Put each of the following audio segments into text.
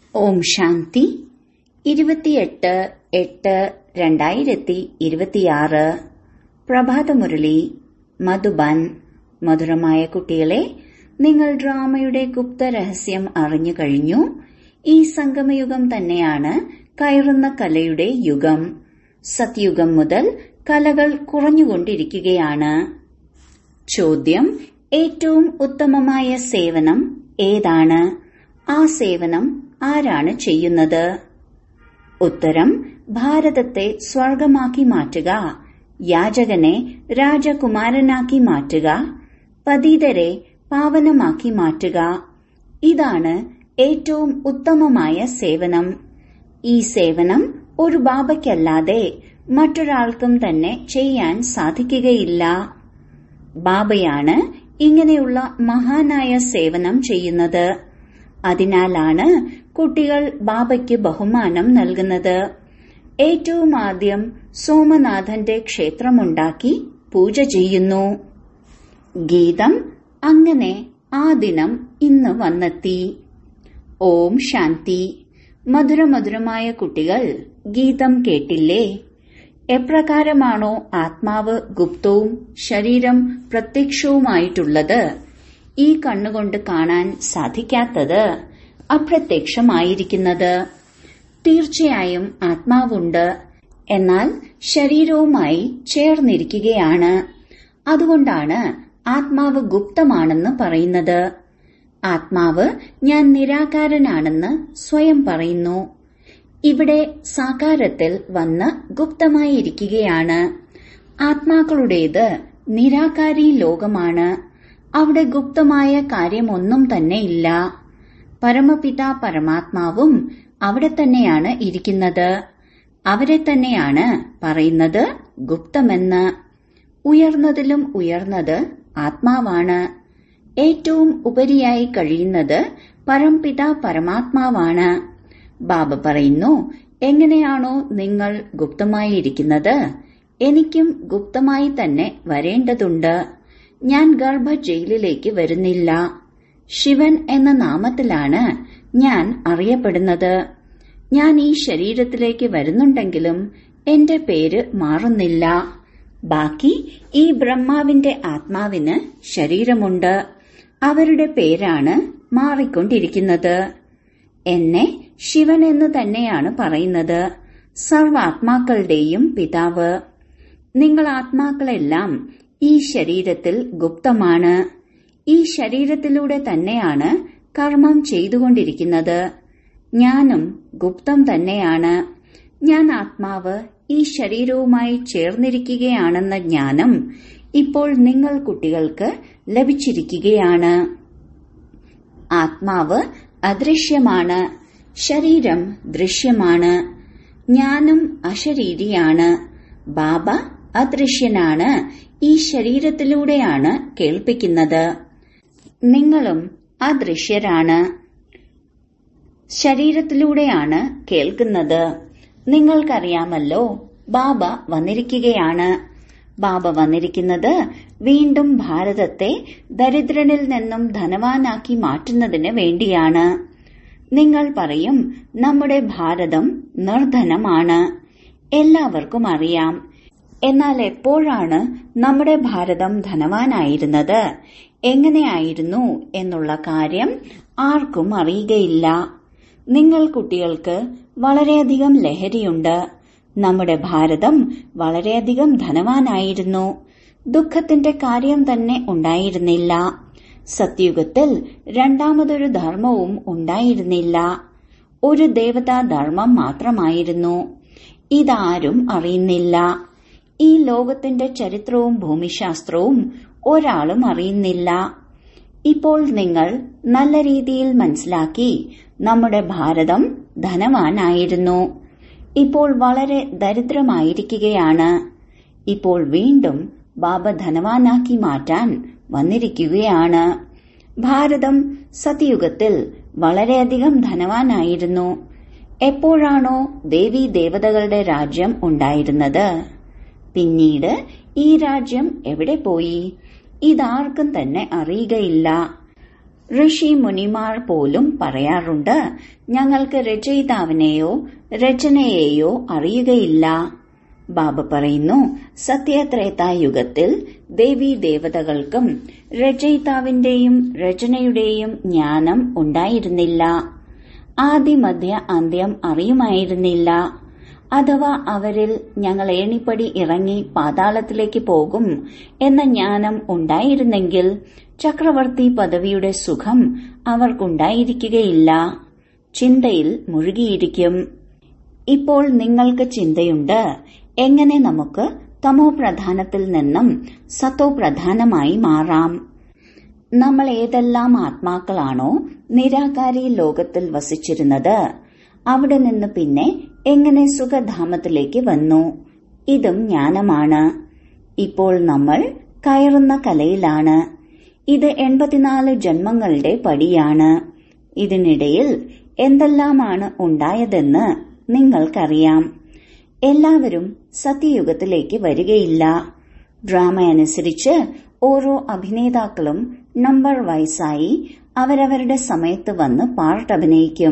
ഓം ശാന്തി ഇരുപത്തിയെട്ട് എട്ട് രണ്ടായിരത്തി ഇരുപത്തിയാറ് പ്രഭാതമുരളി മധുബൻ മധുരമായ കുട്ടികളെ നിങ്ങൾ ഡ്രാമയുടെ ഗുപ്തരഹസ്യം അറിഞ്ഞു കഴിഞ്ഞു ഈ സംഗമയുഗം തന്നെയാണ് കയറുന്ന കലയുടെ യുഗം സത്യുഗം മുതൽ കലകൾ കുറഞ്ഞുകൊണ്ടിരിക്കുകയാണ് ചോദ്യം ഏറ്റവും ഉത്തമമായ സേവനം ഏതാണ് ആ സേവനം ആരാണ് ചെയ്യുന്നത് ഉത്തരം ഭാരതത്തെ സ്വർഗമാക്കി മാറ്റുക യാചകനെ രാജകുമാരനാക്കി മാറ്റുക പതിതരെ പാവനമാക്കി മാറ്റുക ഇതാണ് ഏറ്റവും ഉത്തമമായ സേവനം ഈ സേവനം ഒരു ബാബയ്ക്കല്ലാതെ മറ്റൊരാൾക്കും തന്നെ ചെയ്യാൻ സാധിക്കുകയില്ല ബാബയാണ് ഇങ്ങനെയുള്ള മഹാനായ സേവനം ചെയ്യുന്നത് അതിനാലാണ് കുട്ടികൾ ബാബയ്ക്ക് ബഹുമാനം നൽകുന്നത് ഏറ്റവും ആദ്യം സോമനാഥന്റെ ക്ഷേത്രമുണ്ടാക്കി പൂജ ചെയ്യുന്നു ഗീതം അങ്ങനെ ആ ദിനം ഇന്ന് വന്നെത്തി ഓം ശാന്തി മധുരമധുരമായ കുട്ടികൾ ഗീതം കേട്ടില്ലേ എപ്രകാരമാണോ ആത്മാവ് ഗുപ്തവും ശരീരം പ്രത്യക്ഷവുമായിട്ടുള്ളത് ഈ കണ്ണുകൊണ്ട് കാണാൻ സാധിക്കാത്തത് അപ്രത്യക്ഷമായിരിക്കുന്നത് തീർച്ചയായും ആത്മാവുണ്ട് എന്നാൽ ശരീരവുമായി ചേർന്നിരിക്കുകയാണ് അതുകൊണ്ടാണ് ആത്മാവ് ഗുപ്തമാണെന്ന് പറയുന്നത് ആത്മാവ് ഞാൻ നിരാകാരനാണെന്ന് സ്വയം പറയുന്നു ഇവിടെ സാകാരത്തിൽ വന്ന് ഗുപ്തമായിരിക്കുകയാണ് ആത്മാക്കളുടേത് നിരാകാരി ലോകമാണ് അവിടെ ഗുപ്തമായ കാര്യമൊന്നും തന്നെ ഇല്ല പരമപിത പരമാത്മാവും അവിടെ തന്നെയാണ് ഇരിക്കുന്നത് അവരെ തന്നെയാണ് പറയുന്നത് ഗുപ്തമെന്ന് ഉയർന്നതിലും ഉയർന്നത് ആത്മാവാണ് ഏറ്റവും ഉപരിയായി കഴിയുന്നത് പരംപിത പരമാത്മാവാണ് ബാബ പറയുന്നു എങ്ങനെയാണോ നിങ്ങൾ ഗുപ്തമായി ഇരിക്കുന്നത് എനിക്കും ഗുപ്തമായി തന്നെ വരേണ്ടതുണ്ട് ഞാൻ ഗർഭ ജയിലിലേക്ക് വരുന്നില്ല ശിവൻ എന്ന നാമത്തിലാണ് ഞാൻ അറിയപ്പെടുന്നത് ഞാൻ ഈ ശരീരത്തിലേക്ക് വരുന്നുണ്ടെങ്കിലും എന്റെ പേര് മാറുന്നില്ല ബാക്കി ഈ ബ്രഹ്മാവിന്റെ ആത്മാവിന് ശരീരമുണ്ട് അവരുടെ പേരാണ് മാറിക്കൊണ്ടിരിക്കുന്നത് എന്നെ ശിവൻ എന്ന് തന്നെയാണ് പറയുന്നത് സർവാത്മാക്കളുടെയും പിതാവ് നിങ്ങൾ ആത്മാക്കളെല്ലാം ഈ ശരീരത്തിൽ ഗുപ്തമാണ് ഈ ശരീരത്തിലൂടെ തന്നെയാണ് കർമ്മം ചെയ്തുകൊണ്ടിരിക്കുന്നത് ഞാനും ഗുപ്തം തന്നെയാണ് ഞാൻ ആത്മാവ് ഈ ശരീരവുമായി ചേർന്നിരിക്കുകയാണെന്ന ജ്ഞാനം ഇപ്പോൾ നിങ്ങൾ കുട്ടികൾക്ക് ലഭിച്ചിരിക്കുകയാണ് ആത്മാവ് അദൃശ്യമാണ് ശരീരം ദൃശ്യമാണ് ഞാനും അശരീരിയാണ് ബാബ അദൃശ്യനാണ് ഈ ശരീരത്തിലൂടെയാണ് കേൾപ്പിക്കുന്നത് നിങ്ങളും അദൃശ്യരാണ് ശരീരത്തിലൂടെയാണ് കേൾക്കുന്നത് നിങ്ങൾക്കറിയാമല്ലോ ബാബ വന്നിരിക്കുകയാണ് ബാബ വന്നിരിക്കുന്നത് വീണ്ടും ഭാരതത്തെ ദരിദ്രനിൽ നിന്നും ധനവാനാക്കി മാറ്റുന്നതിന് വേണ്ടിയാണ് നിങ്ങൾ പറയും നമ്മുടെ ഭാരതം നിർധനമാണ് എല്ലാവർക്കും അറിയാം എന്നാൽ എപ്പോഴാണ് നമ്മുടെ ഭാരതം ധനവാനായിരുന്നത് എങ്ങനെയായിരുന്നു എന്നുള്ള കാര്യം ആർക്കും അറിയുകയില്ല നിങ്ങൾ കുട്ടികൾക്ക് വളരെയധികം ലഹരിയുണ്ട് നമ്മുടെ ഭാരതം വളരെയധികം ധനവാനായിരുന്നു ദുഃഖത്തിന്റെ കാര്യം തന്നെ ഉണ്ടായിരുന്നില്ല സത്യുഗത്തിൽ രണ്ടാമതൊരു ധർമ്മവും ഉണ്ടായിരുന്നില്ല ഒരു ദേവതാ ധർമ്മം മാത്രമായിരുന്നു ഇതാരും അറിയുന്നില്ല ഈ ലോകത്തിന്റെ ചരിത്രവും ഭൂമിശാസ്ത്രവും ഒരാളും അറിയുന്നില്ല ഇപ്പോൾ നിങ്ങൾ നല്ല രീതിയിൽ മനസ്സിലാക്കി നമ്മുടെ ഭാരതം ധനവാനായിരുന്നു ഇപ്പോൾ വളരെ ദരിദ്രമായിരിക്കുകയാണ് ഇപ്പോൾ വീണ്ടും ബാബ ധനവാനാക്കി മാറ്റാൻ വന്നിരിക്കുകയാണ് ഭാരതം സതയുഗത്തിൽ വളരെയധികം ധനവാനായിരുന്നു എപ്പോഴാണോ ദേവീ ദേവതകളുടെ രാജ്യം ഉണ്ടായിരുന്നത് പിന്നീട് ഈ രാജ്യം എവിടെ പോയി ഇതാർക്കും തന്നെ അറിയുകയില്ല ഋഷി മുനിമാർ പോലും പറയാറുണ്ട് ഞങ്ങൾക്ക് രചയിതാവിനെയോ രചനയെയോ അറിയുകയില്ല ബാബ പറയുന്നു സത്യത്രേതായുഗത്തിൽ ദേവീ ദേവതകൾക്കും രചയിതാവിന്റെയും രചനയുടെയും ജ്ഞാനം ഉണ്ടായിരുന്നില്ല ആദിമധ്യ അന്ത്യം അറിയുമായിരുന്നില്ല അഥവാ അവരിൽ ഞങ്ങൾ ഏണിപ്പടി ഇറങ്ങി പാതാളത്തിലേക്ക് പോകും എന്ന ജ്ഞാനം ഉണ്ടായിരുന്നെങ്കിൽ ചക്രവർത്തി പദവിയുടെ സുഖം അവർക്കുണ്ടായിരിക്കുകയില്ല ചിന്തയിൽ മുഴുകിയിരിക്കും ഇപ്പോൾ നിങ്ങൾക്ക് ചിന്തയുണ്ട് എങ്ങനെ നമുക്ക് തമോ പ്രധാനത്തിൽ നിന്നും സത്തോ പ്രധാനമായി മാറാം നമ്മൾ ഏതെല്ലാം ആത്മാക്കളാണോ നിരാകാരി ലോകത്തിൽ വസിച്ചിരുന്നത് അവിടെ നിന്ന് പിന്നെ എങ്ങനെ സുഖധാമത്തിലേക്ക് വന്നു ഇതും ജ്ഞാനമാണ് ഇപ്പോൾ നമ്മൾ കയറുന്ന കലയിലാണ് ഇത് എൺപത്തിനാല് ജന്മങ്ങളുടെ പടിയാണ് ഇതിനിടയിൽ എന്തെല്ലാമാണ് ഉണ്ടായതെന്ന് നിങ്ങൾക്കറിയാം എല്ലാവരും സത്യയുഗത്തിലേക്ക് വരികയില്ല ഡ്രാമ അനുസരിച്ച് ഓരോ അഭിനേതാക്കളും നമ്പർ വയസ്സായി അവരവരുടെ സമയത്ത് വന്ന് പാർട്ടഭിനയിക്കും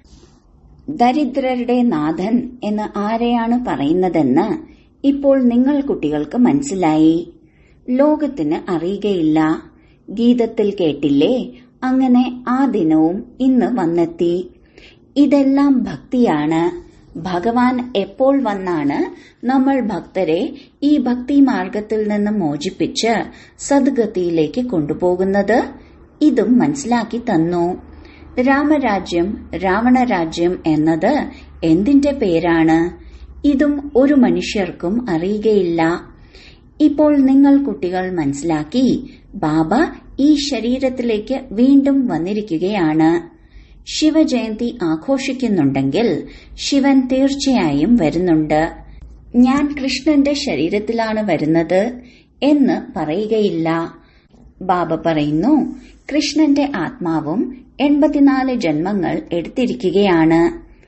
ദരിദ്രരുടെ നാഥൻ എന്ന് ആരെയാണ് പറയുന്നതെന്ന് ഇപ്പോൾ നിങ്ങൾ കുട്ടികൾക്ക് മനസ്സിലായി ലോകത്തിന് അറിയുകയില്ല ഗീതത്തിൽ കേട്ടില്ലേ അങ്ങനെ ആ ദിനവും ഇന്ന് വന്നെത്തി ഇതെല്ലാം ഭക്തിയാണ് ഭഗവാൻ എപ്പോൾ വന്നാണ് നമ്മൾ ഭക്തരെ ഈ ഭക്തി മാർഗത്തിൽ നിന്ന് മോചിപ്പിച്ച് സദ്ഗതിയിലേക്ക് കൊണ്ടുപോകുന്നത് ഇതും മനസ്സിലാക്കി തന്നു രാമരാജ്യം രാവണരാജ്യം എന്നത് എന്തിന്റെ പേരാണ് ഇതും ഒരു മനുഷ്യർക്കും അറിയുകയില്ല ഇപ്പോൾ നിങ്ങൾ കുട്ടികൾ മനസ്സിലാക്കി ബാബ ഈ ശരീരത്തിലേക്ക് വീണ്ടും വന്നിരിക്കുകയാണ് ശിവജയന്തി ആഘോഷിക്കുന്നുണ്ടെങ്കിൽ ശിവൻ തീർച്ചയായും വരുന്നുണ്ട് ഞാൻ കൃഷ്ണന്റെ ശരീരത്തിലാണ് വരുന്നത് എന്ന് പറയുകയില്ല ബാബ പറയുന്നു കൃഷ്ണന്റെ ആത്മാവും എൺപത്തിനാല് ജന്മങ്ങൾ എടുത്തിരിക്കുകയാണ്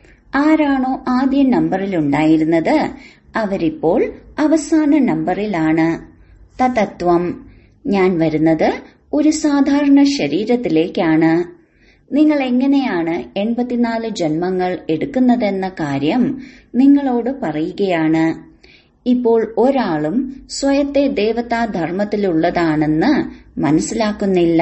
ആരാണോ ആദ്യ നമ്പറിലുണ്ടായിരുന്നത് അവരിപ്പോൾ അവസാന നമ്പറിലാണ് തതത്വം ഞാൻ വരുന്നത് ഒരു സാധാരണ ശരീരത്തിലേക്കാണ് നിങ്ങൾ എങ്ങനെയാണ് എൺപത്തിനാല് ജന്മങ്ങൾ എടുക്കുന്നതെന്ന കാര്യം നിങ്ങളോട് പറയുകയാണ് ഇപ്പോൾ ഒരാളും സ്വയത്തെ ദേവതാ ധർമ്മത്തിലുള്ളതാണെന്ന് മനസ്സിലാക്കുന്നില്ല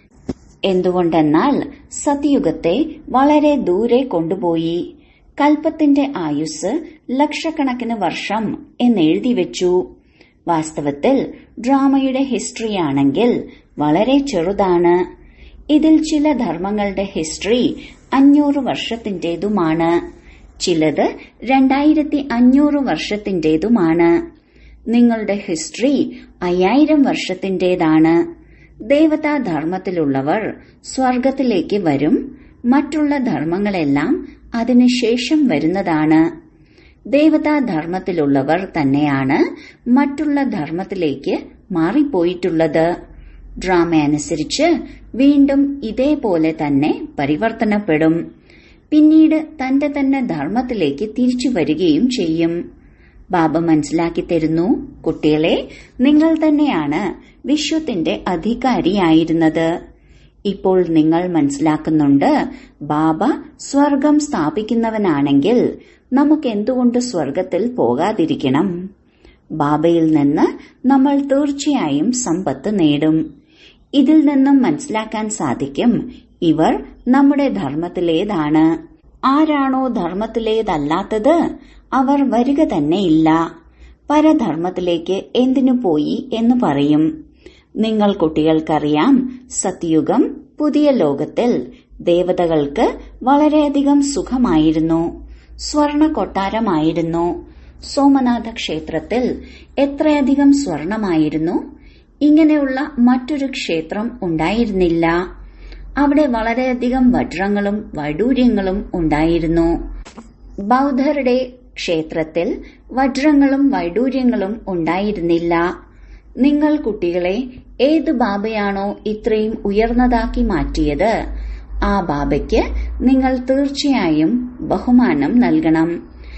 എന്തുകൊണ്ടെന്നാൽ സത്യുഗത്തെ വളരെ ദൂരെ കൊണ്ടുപോയി കൽപ്പത്തിന്റെ ആയുസ് ലക്ഷക്കണക്കിന് വർഷം എന്നെഴുതി വെച്ചു വാസ്തവത്തിൽ ഡ്രാമയുടെ ഹിസ്റ്ററിയാണെങ്കിൽ വളരെ ചെറുതാണ് ഇതിൽ ചില ധർമ്മങ്ങളുടെ ഹിസ്റ്ററി അഞ്ഞൂറ് വർഷത്തിന്റേതുമാണ് ചിലത് രണ്ടായിരത്തി അഞ്ഞൂറ് വർഷത്തിന്റേതുമാണ് നിങ്ങളുടെ ഹിസ്റ്ററി അയ്യായിരം വർഷത്തിന്റേതാണ് ദേവതാ ധർമ്മത്തിലുള്ളവർ സ്വർഗത്തിലേക്ക് വരും മറ്റുള്ള ധർമ്മങ്ങളെല്ലാം അതിനുശേഷം വരുന്നതാണ് ദേവതാ ധർമ്മത്തിലുള്ളവർ തന്നെയാണ് മറ്റുള്ള ധർമ്മത്തിലേക്ക് മാറിപ്പോയിട്ടുള്ളത് ഡ്രാമ അനുസരിച്ച് വീണ്ടും ഇതേപോലെ തന്നെ പരിവർത്തനപ്പെടും പിന്നീട് തന്റെ തന്നെ ധർമ്മത്തിലേക്ക് തിരിച്ചു വരികയും ചെയ്യും ബാബ മനസ്സിലാക്കി തരുന്നു കുട്ടികളെ നിങ്ങൾ തന്നെയാണ് വിശ്വത്തിന്റെ അധികാരിയായിരുന്നത് ഇപ്പോൾ നിങ്ങൾ മനസ്സിലാക്കുന്നുണ്ട് ബാബ സ്വർഗം സ്ഥാപിക്കുന്നവനാണെങ്കിൽ നമുക്ക് എന്തുകൊണ്ട് സ്വർഗത്തിൽ പോകാതിരിക്കണം ബാബയിൽ നിന്ന് നമ്മൾ തീർച്ചയായും സമ്പത്ത് നേടും ഇതിൽ നിന്നും മനസ്സിലാക്കാൻ സാധിക്കും ഇവർ നമ്മുടെ ധർമ്മത്തിലേതാണ് ആരാണോ ധർമ്മത്തിലേതല്ലാത്തത് അവർ വരിക തന്നെയില്ല പരധർമ്മത്തിലേക്ക് എന്തിനു പോയി എന്ന് പറയും നിങ്ങൾ കുട്ടികൾക്കറിയാം സത്യുഗം പുതിയ ലോകത്തിൽ ദേവതകൾക്ക് വളരെയധികം സുഖമായിരുന്നു സ്വർണ കൊട്ടാരമായിരുന്നു സോമനാഥ ക്ഷേത്രത്തിൽ എത്രയധികം സ്വർണമായിരുന്നു ഇങ്ങനെയുള്ള മറ്റൊരു ക്ഷേത്രം ഉണ്ടായിരുന്നില്ല അവിടെ വളരെയധികം വജ്രങ്ങളും വൈഡൂര്യങ്ങളും ഉണ്ടായിരുന്നു ബൗദ്ധരുടെ ക്ഷേത്രത്തിൽ വജ്രങ്ങളും വൈഡൂര്യങ്ങളും ഉണ്ടായിരുന്നില്ല നിങ്ങൾ കുട്ടികളെ ഏത് ബാബയാണോ ഇത്രയും ഉയർന്നതാക്കി മാറ്റിയത് ആ ബാബയ്ക്ക് നിങ്ങൾ തീർച്ചയായും ബഹുമാനം നൽകണം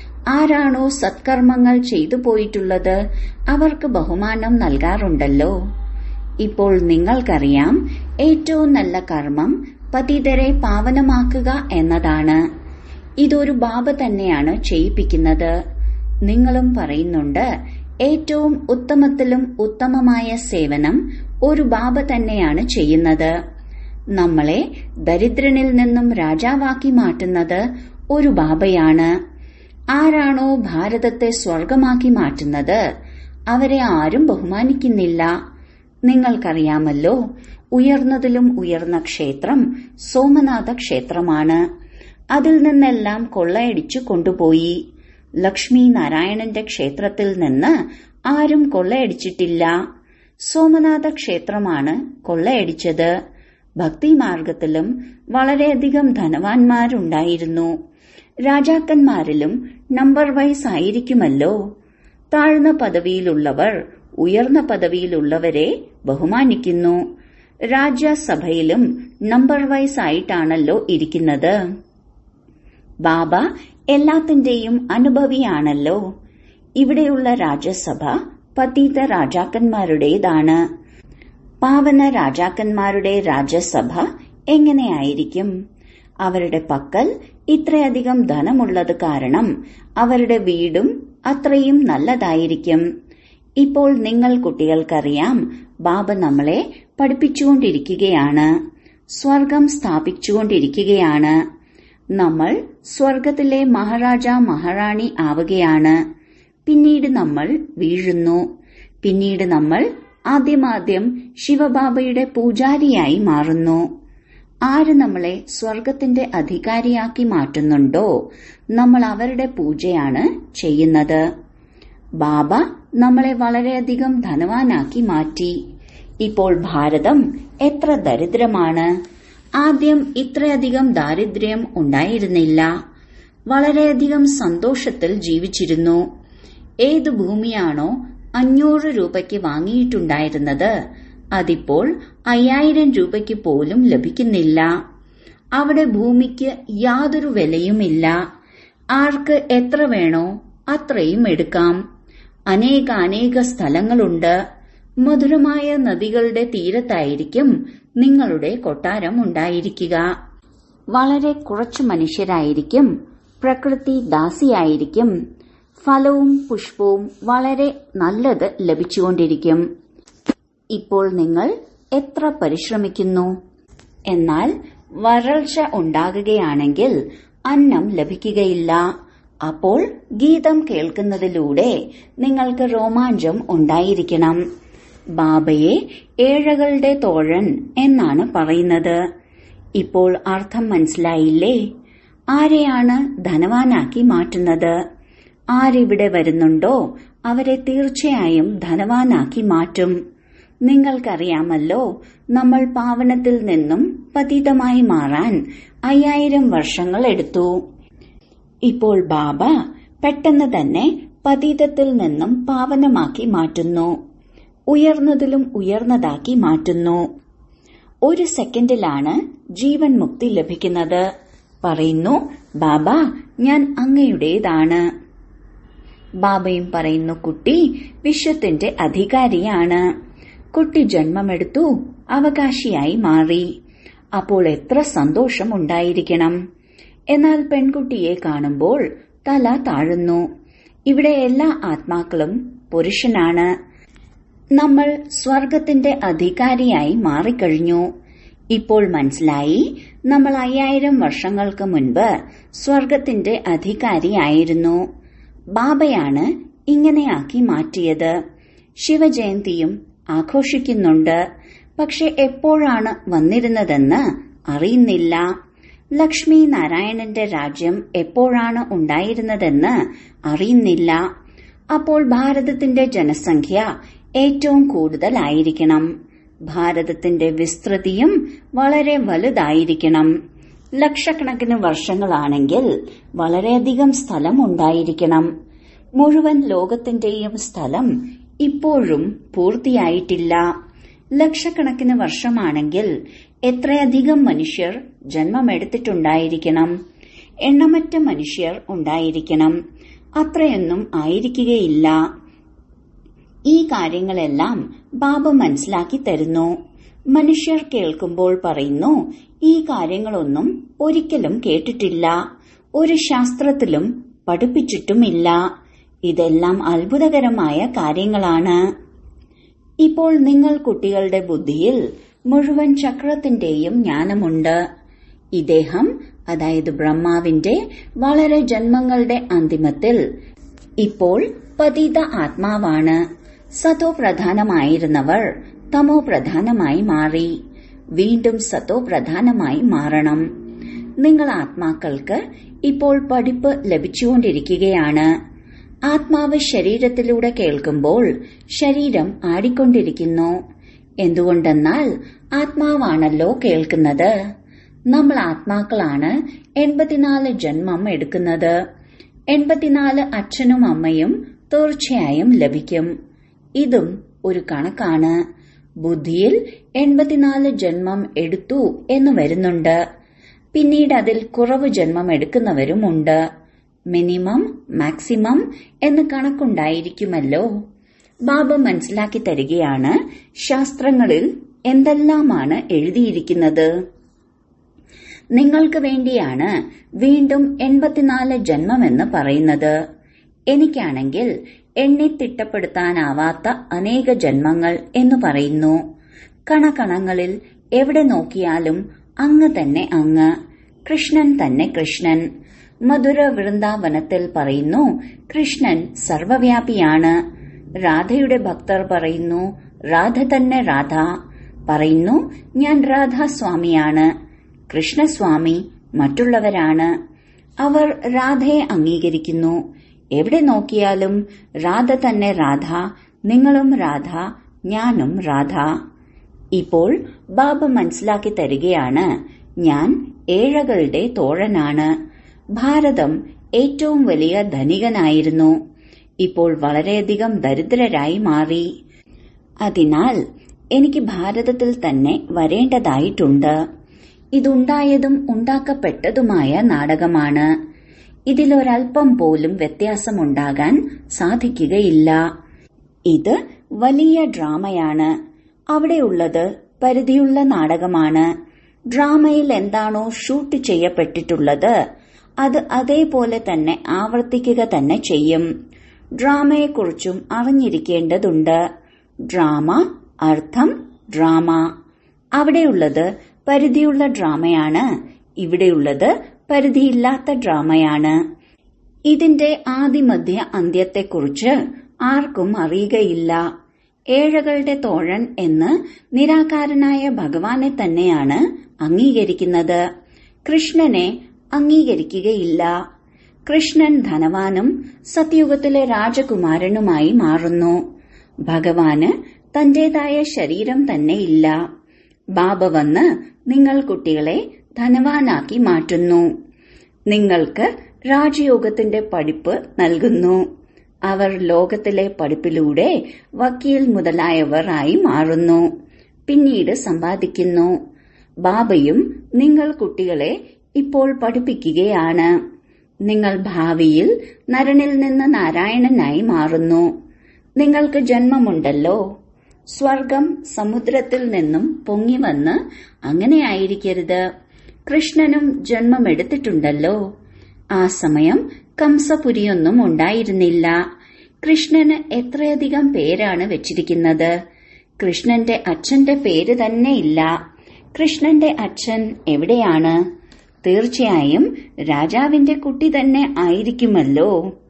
ആരാണോ സത്കർമ്മങ്ങൾ ചെയ്തു പോയിട്ടുള്ളത് അവർക്ക് ബഹുമാനം നൽകാറുണ്ടല്ലോ ഇപ്പോൾ നിങ്ങൾക്കറിയാം ഏറ്റവും നല്ല കർമ്മം പതിതരെ പാവനമാക്കുക എന്നതാണ് ഇതൊരു ബാബ തന്നെയാണ് ചെയ്യിപ്പിക്കുന്നത് നിങ്ങളും പറയുന്നുണ്ട് ഏറ്റവും ഉത്തമത്തിലും ഉത്തമമായ സേവനം ഒരു ബാബ തന്നെയാണ് ചെയ്യുന്നത് നമ്മളെ ദരിദ്രനിൽ നിന്നും രാജാവാക്കി മാറ്റുന്നത് ഒരു ബാബയാണ് ആരാണോ ഭാരതത്തെ സ്വർഗമാക്കി മാറ്റുന്നത് അവരെ ആരും ബഹുമാനിക്കുന്നില്ല നിങ്ങൾക്കറിയാമല്ലോ ഉയർന്നതിലും ഉയർന്ന ക്ഷേത്രം സോമനാഥ ക്ഷേത്രമാണ് അതിൽ നിന്നെല്ലാം കൊള്ളയടിച്ചു കൊണ്ടുപോയി ലക്ഷ്മി നാരായണന്റെ ക്ഷേത്രത്തിൽ നിന്ന് ആരും കൊള്ളയടിച്ചിട്ടില്ല സോമനാഥ ക്ഷേത്രമാണ് കൊള്ളയടിച്ചത് ഭക്തിമാർഗത്തിലും വളരെയധികം ധനവാന്മാരുണ്ടായിരുന്നു രാജാക്കന്മാരിലും നമ്പർ വൈസ് ആയിരിക്കുമല്ലോ താഴ്ന്ന പദവിയിലുള്ളവർ ഉയർന്ന പദവിയിലുള്ളവരെ ബഹുമാനിക്കുന്നു രാജ്യസഭയിലും നമ്പർ വൈസ് ആയിട്ടാണല്ലോ ഇരിക്കുന്നത് ബാബ എല്ലാത്തിന്റെയും അനുഭവിയാണല്ലോ ഇവിടെയുള്ള രാജ്യസഭ പതീത രാജാക്കന്മാരുടേതാണ് പാവന രാജാക്കന്മാരുടെ രാജ്യസഭ എങ്ങനെയായിരിക്കും അവരുടെ പക്കൽ ഇത്രയധികം ധനമുള്ളത് കാരണം അവരുടെ വീടും അത്രയും നല്ലതായിരിക്കും ഇപ്പോൾ നിങ്ങൾ കുട്ടികൾക്കറിയാം ബാബ നമ്മളെ പഠിപ്പിച്ചുകൊണ്ടിരിക്കുകയാണ് സ്വർഗം സ്ഥാപിച്ചുകൊണ്ടിരിക്കുകയാണ് നമ്മൾ സ്വർഗത്തിലെ മഹാരാജ മഹാറാണി ആവുകയാണ് പിന്നീട് നമ്മൾ വീഴുന്നു പിന്നീട് നമ്മൾ ആദ്യമാദ്യം ശിവബാബയുടെ പൂജാരിയായി മാറുന്നു ആര് നമ്മളെ സ്വർഗത്തിന്റെ അധികാരിയാക്കി മാറ്റുന്നുണ്ടോ നമ്മൾ അവരുടെ പൂജയാണ് ചെയ്യുന്നത് ബാബ നമ്മളെ വളരെയധികം ധനവാനാക്കി മാറ്റി ഇപ്പോൾ ഭാരതം എത്ര ദരിദ്രമാണ് ആദ്യം ഇത്രയധികം ദാരിദ്ര്യം ഉണ്ടായിരുന്നില്ല വളരെയധികം സന്തോഷത്തിൽ ജീവിച്ചിരുന്നു ഏത് ഭൂമിയാണോ അഞ്ഞൂറ് രൂപയ്ക്ക് വാങ്ങിയിട്ടുണ്ടായിരുന്നത് അതിപ്പോൾ അയ്യായിരം രൂപയ്ക്ക് പോലും ലഭിക്കുന്നില്ല അവിടെ ഭൂമിക്ക് യാതൊരു വിലയുമില്ല ആർക്ക് എത്ര വേണോ അത്രയും എടുക്കാം അനേകാനേക സ്ഥലങ്ങളുണ്ട് മധുരമായ നദികളുടെ തീരത്തായിരിക്കും നിങ്ങളുടെ കൊട്ടാരം ഉണ്ടായിരിക്കുക വളരെ കുറച്ചു മനുഷ്യരായിരിക്കും പ്രകൃതി ദാസിയായിരിക്കും ഫലവും പുഷ്പവും വളരെ നല്ലത് ലഭിച്ചുകൊണ്ടിരിക്കും ഇപ്പോൾ നിങ്ങൾ എത്ര പരിശ്രമിക്കുന്നു എന്നാൽ വരൾച്ച ഉണ്ടാകുകയാണെങ്കിൽ അന്നം ലഭിക്കുകയില്ല അപ്പോൾ ഗീതം കേൾക്കുന്നതിലൂടെ നിങ്ങൾക്ക് രോമാഞ്ചം ഉണ്ടായിരിക്കണം ബാബയെ ഏഴകളുടെ തോഴൻ എന്നാണ് പറയുന്നത് ഇപ്പോൾ അർത്ഥം മനസ്സിലായില്ലേ ആരെയാണ് ധനവാനാക്കി മാറ്റുന്നത് ആരിവിടെ വരുന്നുണ്ടോ അവരെ തീർച്ചയായും ധനവാനാക്കി മാറ്റും നിങ്ങൾക്കറിയാമല്ലോ നമ്മൾ പാവനത്തിൽ നിന്നും പതീതമായി മാറാൻ അയ്യായിരം വർഷങ്ങൾ എടുത്തു ഇപ്പോൾ ബാബ പെട്ടെന്ന് തന്നെ പതീതത്തിൽ നിന്നും പാവനമാക്കി മാറ്റുന്നു ഉയർന്നതിലും ഉയർന്നതാക്കി മാറ്റുന്നു ഒരു സെക്കൻഡിലാണ് ജീവൻ മുക്തി ലഭിക്കുന്നത് പറയുന്നു ബാബ ഞാൻ അങ്ങയുടേതാണ് ബാബയും പറയുന്നു കുട്ടി വിശ്വത്തിന്റെ അധികാരിയാണ് കുട്ടി ജന്മമെടുത്തു അവകാശിയായി മാറി അപ്പോൾ എത്ര സന്തോഷം ഉണ്ടായിരിക്കണം എന്നാൽ പെൺകുട്ടിയെ കാണുമ്പോൾ തല താഴുന്നു ഇവിടെ എല്ലാ ആത്മാക്കളും പുരുഷനാണ് നമ്മൾ സ്വർഗത്തിന്റെ അധികാരിയായി മാറിക്കഴിഞ്ഞു ഇപ്പോൾ മനസ്സിലായി നമ്മൾ അയ്യായിരം വർഷങ്ങൾക്ക് മുൻപ് സ്വർഗത്തിന്റെ അധികാരിയായിരുന്നു ബാബയാണ് ഇങ്ങനെയാക്കി മാറ്റിയത് ശിവജയന്തിയും ആഘോഷിക്കുന്നുണ്ട് പക്ഷെ എപ്പോഴാണ് വന്നിരുന്നതെന്ന് അറിയുന്നില്ല ലക്ഷ്മി നാരായണന്റെ രാജ്യം എപ്പോഴാണ് ഉണ്ടായിരുന്നതെന്ന് അറിയുന്നില്ല അപ്പോൾ ഭാരതത്തിന്റെ ജനസംഖ്യ ഏറ്റവും കൂടുതലായിരിക്കണം ഭാരതത്തിന്റെ വിസ്തൃതിയും വളരെ വലുതായിരിക്കണം ലക്ഷക്കണക്കിന് വർഷങ്ങളാണെങ്കിൽ വളരെയധികം സ്ഥലം ഉണ്ടായിരിക്കണം മുഴുവൻ ലോകത്തിന്റെയും സ്ഥലം ഇപ്പോഴും പൂർത്തിയായിട്ടില്ല ലക്ഷക്കണക്കിന് വർഷമാണെങ്കിൽ എത്രയധികം മനുഷ്യർ ജന്മമെടുത്തിട്ടുണ്ടായിരിക്കണം എണ്ണമറ്റ മനുഷ്യർ ഉണ്ടായിരിക്കണം അത്രയൊന്നും ആയിരിക്കുകയില്ല ഈ കാര്യങ്ങളെല്ലാം ബാബ മനസ്സിലാക്കി തരുന്നു മനുഷ്യർ കേൾക്കുമ്പോൾ പറയുന്നു ഈ കാര്യങ്ങളൊന്നും ഒരിക്കലും കേട്ടിട്ടില്ല ഒരു ശാസ്ത്രത്തിലും പഠിപ്പിച്ചിട്ടുമില്ല ഇതെല്ലാം അത്ഭുതകരമായ കാര്യങ്ങളാണ് ഇപ്പോൾ നിങ്ങൾ കുട്ടികളുടെ ബുദ്ധിയിൽ മുഴുവൻ ചക്രത്തിന്റെയും ജ്ഞാനമുണ്ട് ഇദ്ദേഹം അതായത് ബ്രഹ്മാവിന്റെ വളരെ ജന്മങ്ങളുടെ അന്തിമത്തിൽ ഇപ്പോൾ പതിത ആത്മാവാണ് സതോ പ്രധാനമായിരുന്നവർ തമോ പ്രധാനമായി മാറി വീണ്ടും സതോ പ്രധാനമായി മാറണം നിങ്ങൾ ആത്മാക്കൾക്ക് ഇപ്പോൾ പഠിപ്പ് ലഭിച്ചുകൊണ്ടിരിക്കുകയാണ് ആത്മാവ് ശരീരത്തിലൂടെ കേൾക്കുമ്പോൾ ശരീരം ആടിക്കൊണ്ടിരിക്കുന്നു എന്തുകൊണ്ടെന്നാൽ ആത്മാവാണല്ലോ കേൾക്കുന്നത് നമ്മൾ ആത്മാക്കളാണ് എൺപത്തിനാല് ജന്മം എടുക്കുന്നത് എൺപത്തിനാല് അച്ഛനും അമ്മയും തീർച്ചയായും ലഭിക്കും ഇതും ഒരു കണക്കാണ് ബുദ്ധിയിൽ എൺപത്തിനാല് ജന്മം എടുത്തു എന്ന് വരുന്നുണ്ട് പിന്നീട് അതിൽ കുറവ് ജന്മം എടുക്കുന്നവരുമുണ്ട് മിനിമം മാക്സിമം എന്ന് കണക്കുണ്ടായിരിക്കുമല്ലോ ബാബ മനസ്സിലാക്കി തരികയാണ് ശാസ്ത്രങ്ങളിൽ എന്തെല്ലാമാണ് എഴുതിയിരിക്കുന്നത് നിങ്ങൾക്ക് വേണ്ടിയാണ് വീണ്ടും എൺപത്തിനാല് ജന്മമെന്ന് പറയുന്നത് എനിക്കാണെങ്കിൽ എണ്ണി തിട്ടപ്പെടുത്താനാവാത്ത അനേക ജന്മങ്ങൾ എന്ന് പറയുന്നു കണകണങ്ങളിൽ എവിടെ നോക്കിയാലും അങ്ങ് തന്നെ അങ്ങ് കൃഷ്ണൻ തന്നെ കൃഷ്ണൻ മധുര വൃന്ദാവനത്തിൽ പറയുന്നു കൃഷ്ണൻ സർവവ്യാപിയാണ് രാധയുടെ ഭക്തർ പറയുന്നു രാധ തന്നെ രാധ പറയുന്നു ഞാൻ രാധാസ്വാമിയാണ് കൃഷ്ണസ്വാമി മറ്റുള്ളവരാണ് അവർ രാധയെ അംഗീകരിക്കുന്നു എവിടെ നോക്കിയാലും രാധ തന്നെ രാധ നിങ്ങളും രാധ ഞാനും രാധ ഇപ്പോൾ ബാബ മനസ്സിലാക്കി തരികയാണ് ഞാൻ ഏഴകളുടെ തോഴനാണ് ഭാരതം ഏറ്റവും വലിയ ധനികനായിരുന്നു ഇപ്പോൾ വളരെയധികം ദരിദ്രരായി മാറി അതിനാൽ എനിക്ക് ഭാരതത്തിൽ തന്നെ വരേണ്ടതായിട്ടുണ്ട് ഇതുണ്ടായതും ഉണ്ടാക്കപ്പെട്ടതുമായ നാടകമാണ് ഇതിലൊരൽപ്പം പോലും വ്യത്യാസമുണ്ടാകാൻ സാധിക്കുകയില്ല ഇത് വലിയ ഡ്രാമയാണ് അവിടെയുള്ളത് പരിധിയുള്ള നാടകമാണ് ഡ്രാമയിൽ എന്താണോ ഷൂട്ട് ചെയ്യപ്പെട്ടിട്ടുള്ളത് അത് അതേപോലെ തന്നെ ആവർത്തിക്കുക തന്നെ ചെയ്യും ഡ്രാമയെക്കുറിച്ചും അറിഞ്ഞിരിക്കേണ്ടതുണ്ട് ഡ്രാമ അർത്ഥം ഡ്രാമ അവിടെയുള്ളത് പരിധിയുള്ള ഡ്രാമയാണ് ഇവിടെയുള്ളത് പരിധിയില്ലാത്ത ഡ്രാമയാണ് ഇതിന്റെ ആദിമധ്യ അന്ത്യത്തെക്കുറിച്ച് ആർക്കും അറിയുകയില്ല ഏഴകളുടെ തോഴൻ എന്ന് നിരാകാരനായ ഭഗവാനെ തന്നെയാണ് അംഗീകരിക്കുന്നത് കൃഷ്ണനെ അംഗീകരിക്കുകയില്ല കൃഷ്ണൻ ധനവാനും സത്യുഗത്തിലെ രാജകുമാരനുമായി മാറുന്നു ഭഗവാന് തന്റേതായ ശരീരം തന്നെ ഇല്ല ബാബ വന്ന് നിങ്ങൾ കുട്ടികളെ ധനവാനാക്കി മാറ്റുന്നു നിങ്ങൾക്ക് രാജയോഗത്തിന്റെ പഠിപ്പ് നൽകുന്നു അവർ ലോകത്തിലെ പഠിപ്പിലൂടെ വക്കീൽ മുതലായവർ ആയി മാറുന്നു പിന്നീട് സമ്പാദിക്കുന്നു ബാബയും നിങ്ങൾ കുട്ടികളെ ഇപ്പോൾ പഠിപ്പിക്കുകയാണ് നിങ്ങൾ ഭാവിയിൽ നരനിൽ നിന്ന് നാരായണനായി മാറുന്നു നിങ്ങൾക്ക് ജന്മമുണ്ടല്ലോ സ്വർഗം സമുദ്രത്തിൽ നിന്നും പൊങ്ങി വന്ന് അങ്ങനെയായിരിക്കരുത് കൃഷ്ണനും ജന്മമെടുത്തിട്ടുണ്ടല്ലോ ആ സമയം കംസപുരിയൊന്നും ഉണ്ടായിരുന്നില്ല കൃഷ്ണന് എത്രയധികം പേരാണ് വെച്ചിരിക്കുന്നത് കൃഷ്ണന്റെ അച്ഛന്റെ പേര് തന്നെ ഇല്ല കൃഷ്ണന്റെ അച്ഛൻ എവിടെയാണ് തീർച്ചയായും രാജാവിന്റെ കുട്ടി തന്നെ ആയിരിക്കുമല്ലോ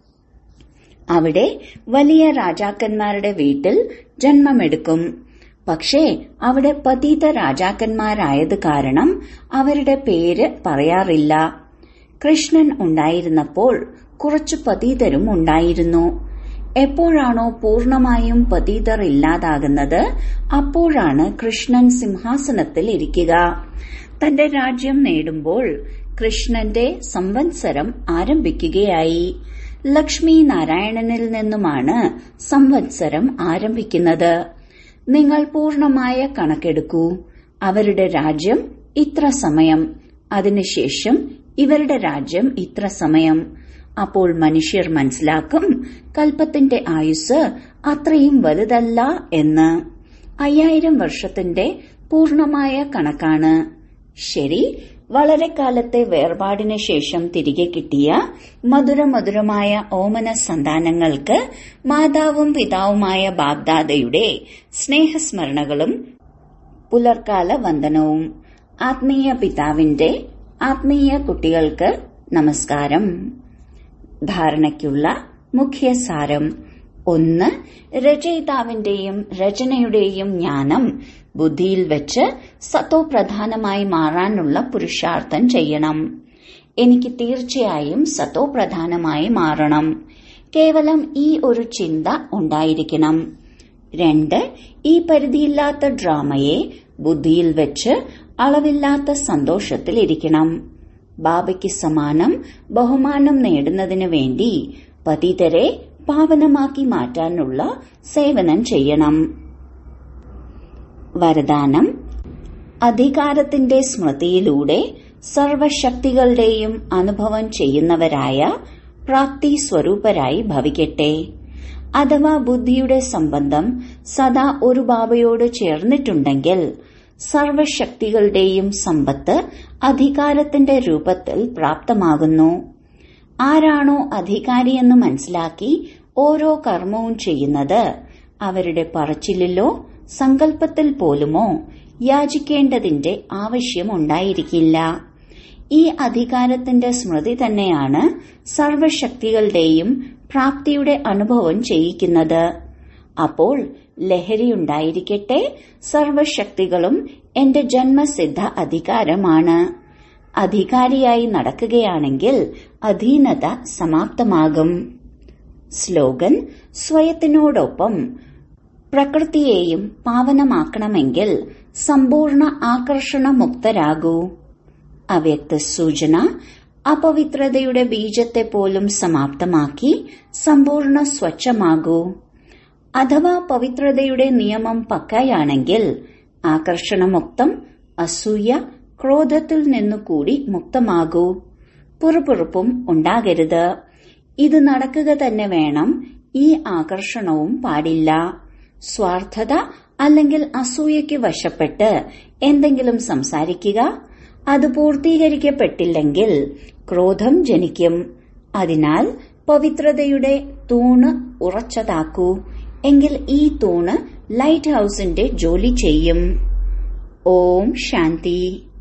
അവിടെ വലിയ രാജാക്കന്മാരുടെ വീട്ടിൽ ജന്മമെടുക്കും പക്ഷേ അവിടെ പതീത രാജാക്കന്മാരായത് കാരണം അവരുടെ പേര് പറയാറില്ല കൃഷ്ണൻ ഉണ്ടായിരുന്നപ്പോൾ കുറച്ചു പതീതരും ഉണ്ടായിരുന്നു എപ്പോഴാണോ പൂർണമായും പതീതർ ഇല്ലാതാകുന്നത് അപ്പോഴാണ് കൃഷ്ണൻ സിംഹാസനത്തിൽ ഇരിക്കുക തന്റെ രാജ്യം നേടുമ്പോൾ കൃഷ്ണന്റെ സംവത്സരം ആരംഭിക്കുകയായി ലക്ഷ്മി നാരായണനിൽ നിന്നുമാണ് സംവത്സരം ആരംഭിക്കുന്നത് നിങ്ങൾ പൂർണമായ കണക്കെടുക്കൂ അവരുടെ രാജ്യം ഇത്ര സമയം അതിനുശേഷം ഇവരുടെ രാജ്യം ഇത്ര സമയം അപ്പോൾ മനുഷ്യർ മനസ്സിലാക്കും കൽപ്പത്തിന്റെ ആയുസ് അത്രയും വലുതല്ല എന്ന് അയ്യായിരം വർഷത്തിന്റെ പൂർണമായ കണക്കാണ് ശരി വളരെ കാലത്തെ വേർപാടിന് ശേഷം തിരികെ കിട്ടിയ മധുരമധുരമായ ഓമന സന്താനങ്ങൾക്ക് മാതാവും പിതാവുമായ ബാബ്ദാദയുടെ സ്നേഹസ്മരണകളും പുലർക്കാല വന്ദനവും ആത്മീയ പിതാവിന്റെ ആത്മീയ കുട്ടികൾക്ക് നമസ്കാരം ധാരണയ്ക്കുള്ള മുഖ്യ സാരം ഒന്ന് രചയിതാവിന്റെയും രചനയുടെയും ജ്ഞാനം ബുദ്ധിയിൽ വെച്ച് സത്തോപ്രധാനമായി മാറാനുള്ള പുരുഷാർത്ഥം ചെയ്യണം എനിക്ക് തീർച്ചയായും സത്തോപ്രധാനമായി മാറണം കേവലം ഈ ഒരു ചിന്ത ഉണ്ടായിരിക്കണം രണ്ട് ഈ പരിധിയില്ലാത്ത ഡ്രാമയെ ബുദ്ധിയിൽ വെച്ച് അളവില്ലാത്ത സന്തോഷത്തിലിരിക്കണം ബാബയ്ക്ക് സമാനം ബഹുമാനം നേടുന്നതിനു വേണ്ടി പതിതരെ പാവനമാക്കി മാറ്റാനുള്ള സേവനം ചെയ്യണം വരദാനം അധികാരത്തിന്റെ സ്മൃതിയിലൂടെ സർവശക്തികളുടെയും അനുഭവം ചെയ്യുന്നവരായ പ്രാപ്തി സ്വരൂപരായി ഭവിക്കട്ടെ അഥവാ ബുദ്ധിയുടെ സംബന്ധം സദാ ഒരു ബാബയോട് ചേർന്നിട്ടുണ്ടെങ്കിൽ സർവശക്തികളുടെയും സമ്പത്ത് അധികാരത്തിന്റെ രൂപത്തിൽ പ്രാപ്തമാകുന്നു ആരാണോ അധികാരിയെന്ന് മനസ്സിലാക്കി ഓരോ കർമ്മവും ചെയ്യുന്നത് അവരുടെ പറച്ചിലിലോ സങ്കല്പത്തിൽ പോലുമോ യാചിക്കേണ്ടതിന്റെ ആവശ്യമുണ്ടായിരിക്കില്ല ഈ അധികാരത്തിന്റെ സ്മൃതി തന്നെയാണ് സർവശക്തികളുടെയും പ്രാപ്തിയുടെ അനുഭവം ചെയ്യിക്കുന്നത് അപ്പോൾ ലഹരിയുണ്ടായിരിക്കട്ടെ സർവശക്തികളും എന്റെ ജന്മസിദ്ധ അധികാരമാണ് അധികാരിയായി നടക്കുകയാണെങ്കിൽ അധീനത സമാപ്തമാകും സ്ലോഗൻ സ്വയത്തിനോടൊപ്പം പ്രകൃതിയെയും പാവനമാക്കണമെങ്കിൽ സമ്പൂർണ്ണ ആകർഷണമുക്തരാകൂ അവ്യക്ത സൂചന അപവിത്രതയുടെ ബീജത്തെ പോലും സമാപ്തമാക്കി സമ്പൂർണ്ണ സ്വച്ഛമാകൂ അഥവാ പവിത്രതയുടെ നിയമം പക്കയാണെങ്കിൽ ആകർഷണമുക്തം അസൂയ ക്രോധത്തിൽ നിന്നുകൂടി മുക്തമാകൂ പുറപ്പുറപ്പും ഉണ്ടാകരുത് ഇത് നടക്കുക തന്നെ വേണം ഈ ആകർഷണവും പാടില്ല സ്വാർത്ഥത അല്ലെങ്കിൽ അസൂയയ്ക്ക് വശപ്പെട്ട് എന്തെങ്കിലും സംസാരിക്കുക അത് പൂർത്തീകരിക്കപ്പെട്ടില്ലെങ്കിൽ ക്രോധം ജനിക്കും അതിനാൽ പവിത്രതയുടെ തൂണ് ഉറച്ചതാക്കൂ എങ്കിൽ ഈ തൂണ് ലൈറ്റ് ഹൌസിന്റെ ജോലി ചെയ്യും ഓം ശാന്തി